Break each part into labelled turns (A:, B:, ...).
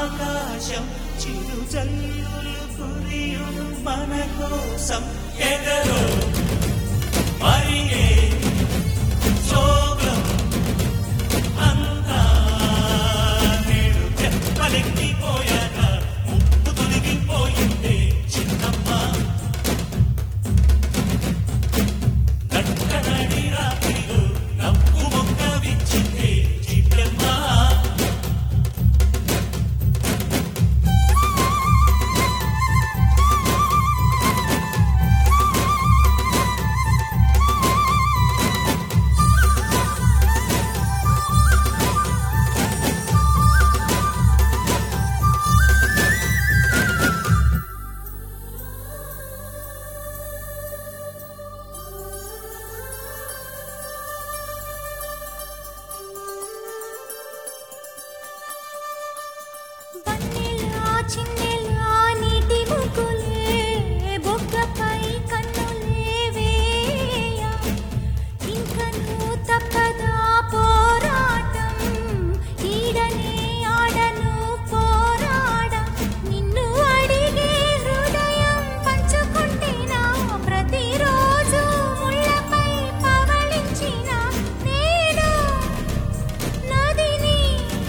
A: ఆకాశం చిరు జల్లులు కురియును మన కోసం ఎదరో మరిగే శోభం అంతా నేడు చెప్పలెక్కిపోయాక ముప్పు తొలగిపోయిందే చిన్నమ్మ నట్టనడి రాత్రిలో నవ్వు మొక్క విచ్చిందే చిట్టమ్మ
B: వన్నెలా చిన్నెలా నీటి ముగ్గులే బొగ్గపై కన్నులే వేయ ఇంకను తప్పదా పోరాటం ఈడనే ఆడను పోరాడ నిన్ను అడిగే హృదయం పంచుకుంటేనా ప్రతిరోజు ముళ్ళపై పవళించిన నేను నదిని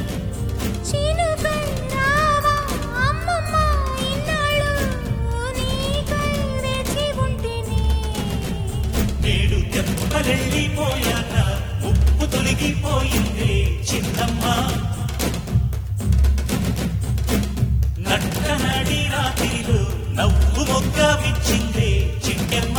B: చినుకన్నావా అమ్మమ్మ ఇన్నాళ్ళు నీకై వేచి ఉంటిని
A: నేడు దెబ్బలెళ్ళిపోయాక ఉప్పు తొలగిపోయిందే చిన్నమ్మ నట్టనడి రాత్రిలో నవ్వు మొగ్గ విచ్చిందే చిట్టమ్మ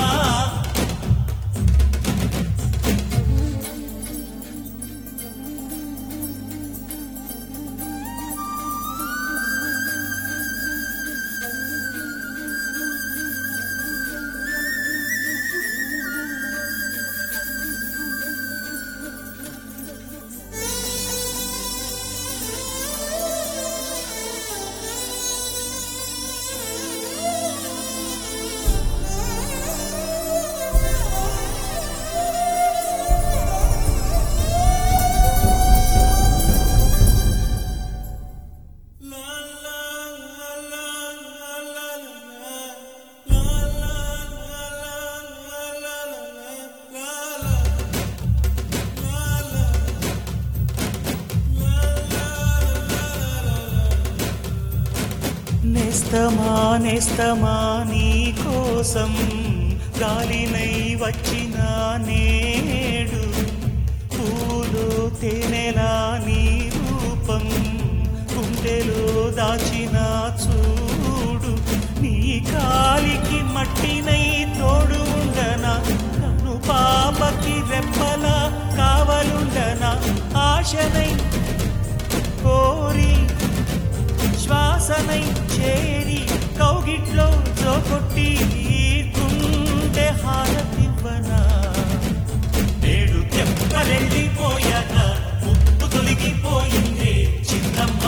A: నేస్తమా నేస్తమా నీ కోసం గాలినై వచ్చిన నేడు పూలు తేనెలా నీ రూపం గుండెలో దాచిన చూడు నీ కాలికి మట్టినై తోడు ఉండనా కను పాపకి రెప్పలా కావలుండనా ఆశనై కోరి శ్వాసనై చేరి కౌగిట్లో జోకొట్టి గుండె హారతివ్వనా నేడు తెప్పలెళ్ళిపోయాక ముప్పు తొలగిపోయిందే చిన్నమ్మ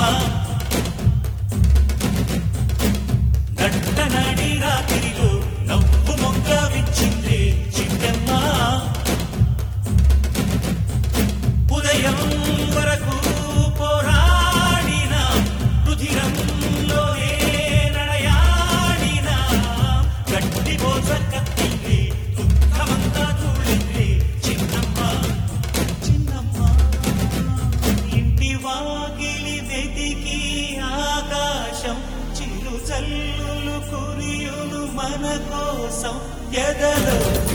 A: నట్టనడి రాత్రిలో నవ్వు మొగ్గ విచ్చిందే చిన్నమ్మ ఉదయం వరకు పోరాడిన రుధిరంలోనే నడయాడిన గట్టి బోస కత్తింది దుఃఖమంతా తూళింది చిన్నమ్మ చిన్నమ్మ ఇంటి వాకిలి వెతికి ఆకాశం చిరు చల్లులు కురియులు మన కోసం ఎదలో